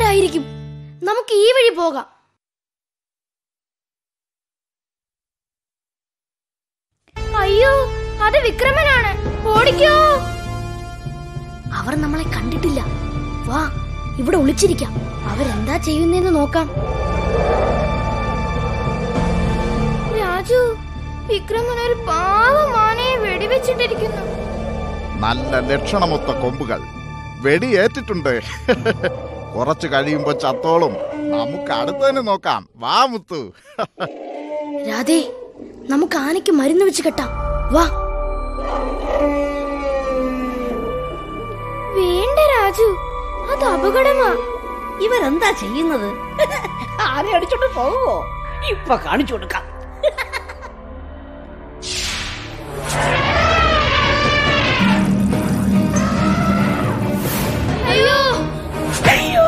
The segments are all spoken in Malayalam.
അവരായിരിക്കും നമുക്ക് ഈ വഴി പോകാം അയ്യോ അത് വിക്രമനാണ് ഓടിക്കോ അവർ നമ്മളെ കണ്ടിട്ടില്ല വാ ഇവിടെ ഒളിച്ചിരിക്കാം അവരെന്താ ചെയ്യുന്നതെന്ന് നോക്കാം രാജു വിക്രമൻ ഒരു പാവമാനെ വെടിവെച്ചിട്ടിരിക്കുന്നു നല്ല ലക്ഷണമൊത്ത കൊമ്പുകൾ വെടിയേറ്റിട്ടുണ്ട് കുറച്ചു കഴിയുമ്പോ ചത്തോളും നമുക്ക് അടുത്തതിന് നോക്കാം വാ മുത്തു രാധേ നമുക്ക് ആനയ്ക്ക് മരുന്ന് വെച്ച് കെട്ടാം വാ വേണ്ട രാജു അത് അപകടമാ ഇവരെന്താ ചെയ്യുന്നത് ആരെ അടിച്ചോണ്ട് പോവോ ഇപ്പൊ കാണിച്ചു കൊടുക്കാം അയ്യോ അയ്യോ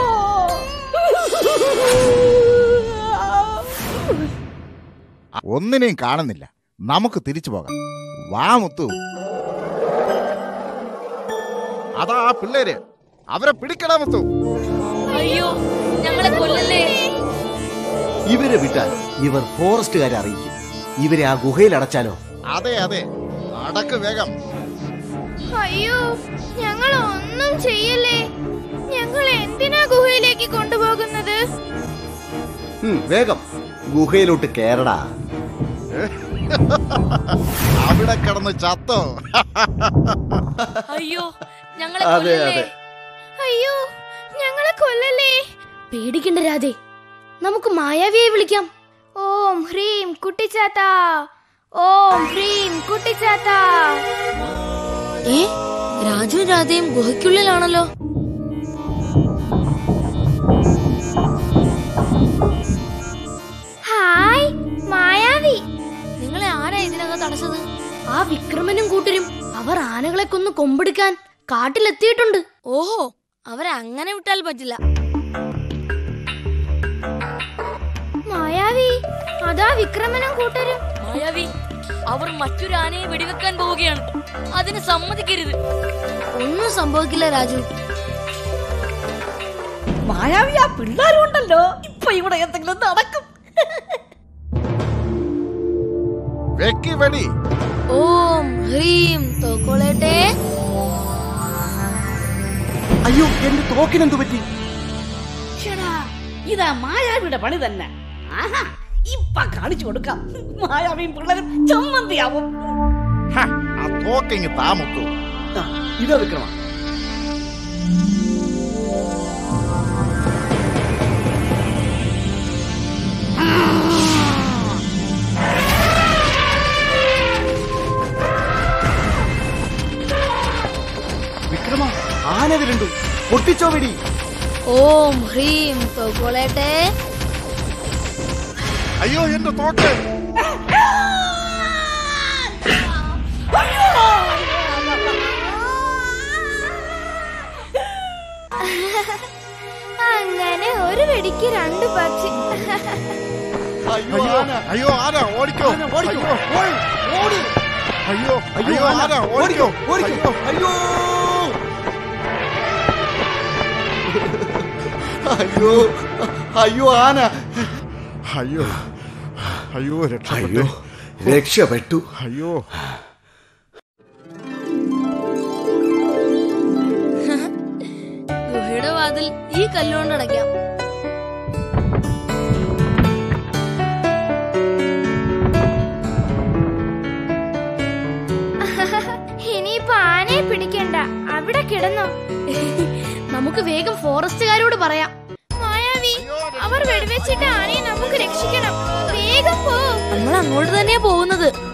ഒന്നിനെയും കാണുന്നില്ല നമുക്ക് തിരിച്ചു പോകാം വാ മുത്തു അതാ ആ പിള്ളേര് അവരെ പിടിക്കടാ മുത്തു അയ്യോ ഞങ്ങളെ കൊല്ലല്ലേ ഇവരെ വിട്ടാൽ ഇവർ ഫോറസ്റ്റുകാരെ അറിയിക്കും ഇവരെ ആ ഗുഹയിൽ അടച്ചാലോ അതെ അതെ നടക്ക് വേഗം അയ്യോ ഞങ്ങൾ ഒന്നും ചെയ്യല്ലേ ഞങ്ങൾ എന്തിനാ ഗുഹയിലേക്ക് കൊണ്ടുപോകുന്നത് ഉം, വേഗം ഗുഹയിലോട്ട് കേറടാ അവിടെ കിടന്ന് ചത്തോ അയ്യോ ഞങ്ങളെ അതെ, കൊല്ലല്ലേ അതെ. അയ്യോ ഞങ്ങളെ കൊല്ലല്ലേ പേടിക്കണ്ട രാധേ നമുക്ക് മായാവിയെ വിളിക്കാം ഓം ഹ്രീം കുട്ടിച്ചാത്ത ഓം ഹ്രീം കുട്ടിച്ചാത്ത ഏ രാജുവും രാധയും ഗുഹയ്ക്കുള്ളിലാണല്ലോ ഹായ് മായാവി നിങ്ങളെ ആരാ ഇതിനകത്ത് അടച്ചത് ആ വിക്രമനും കൂട്ടരും അവർ ആനകളെ കൊന്ന് കൊമ്പെടുക്കാൻ കാട്ടിലെത്തിയിട്ടുണ്ട് ഓഹോ അവരെ അങ്ങനെ വിട്ടാൽ പറ്റില്ല മായാവി അതാ വിക്രമനും കൂട്ടരും മായാവി അവർ മറ്റൊരു ആനയെ വെടിവെക്കാൻ പോവുകയാണ് അതിന് സമ്മതിക്കരുത് ഒന്നും സംഭവിക്കില്ല രാജു മായാവി ആ പിള്ളേരുണ്ടല്ലോ ഇപ്പൊ ഇവിടെ എന്തെങ്കിലും നടക്കും വെക്കി വെടി ഓം ഹ്രീം തോക്കോളേട്ടെ അയ്യോ എന്റെ തോക്കിനെന്തു പറ്റി ശ്ശെടാ, ഇതാ മായാവിയുടെ പണി തന്നെ ആഹാ ഇപ്പൊ കാണിച്ചു കൊടുക്കാം മായാവിയും പിള്ളേരും ചമ്മന്തിയാവും ഹ, ആ തോക്കിങ് താ മുത്തു ആ, ഇതാ വിക്രമ വിക്രമ ആന വരുന്നു പൊട്ടിച്ചോ വെടി ഓം ഹ്രീം തോക്കോളേട്ടെ അയ്യോ എന്റെ തോക്ക് അങ്ങനെ ഒരു വെടിക്ക് രണ്ട് പക്ഷി അയ്യോ അയ്യോ ആന അയ്യോ ആരാ ഓടിക്കോ ആന, ഓടിക്കോ. അയ്യോ ഓട്, ഓട്. അയ്യോ അയ്യോ അയ്യോ ആന, ആരാ ഓടിക്കോ ഓടിക്കോ ഓടിക്കോ അയ്യോ അയ്യോ അയ്യോ ആന അയ്യോ അയ്യോ രക്ഷപ്പെട്ടു അയ്യോ രക്ഷപ്പെട്ടു അയ്യോ ഗുഹയുടെ വാതിൽ ഈ കല്ലുകൊണ്ട് അടയ്ക്കാം ഇനിയിപ്പോ ആനയെ പിടിക്കണ്ട അവിടെ കിടന്നോ നമുക്ക് വേഗം ഫോറസ്റ്റുകാരോട് പറയാം മായാവി അവർ വെടിവെച്ചിട്ട് ആനയെ നമുക്ക് രക്ഷിക്കണം വേഗം പോ നമ്മൾ അങ്ങോട്ട് തന്നെയാ പോകുന്നത്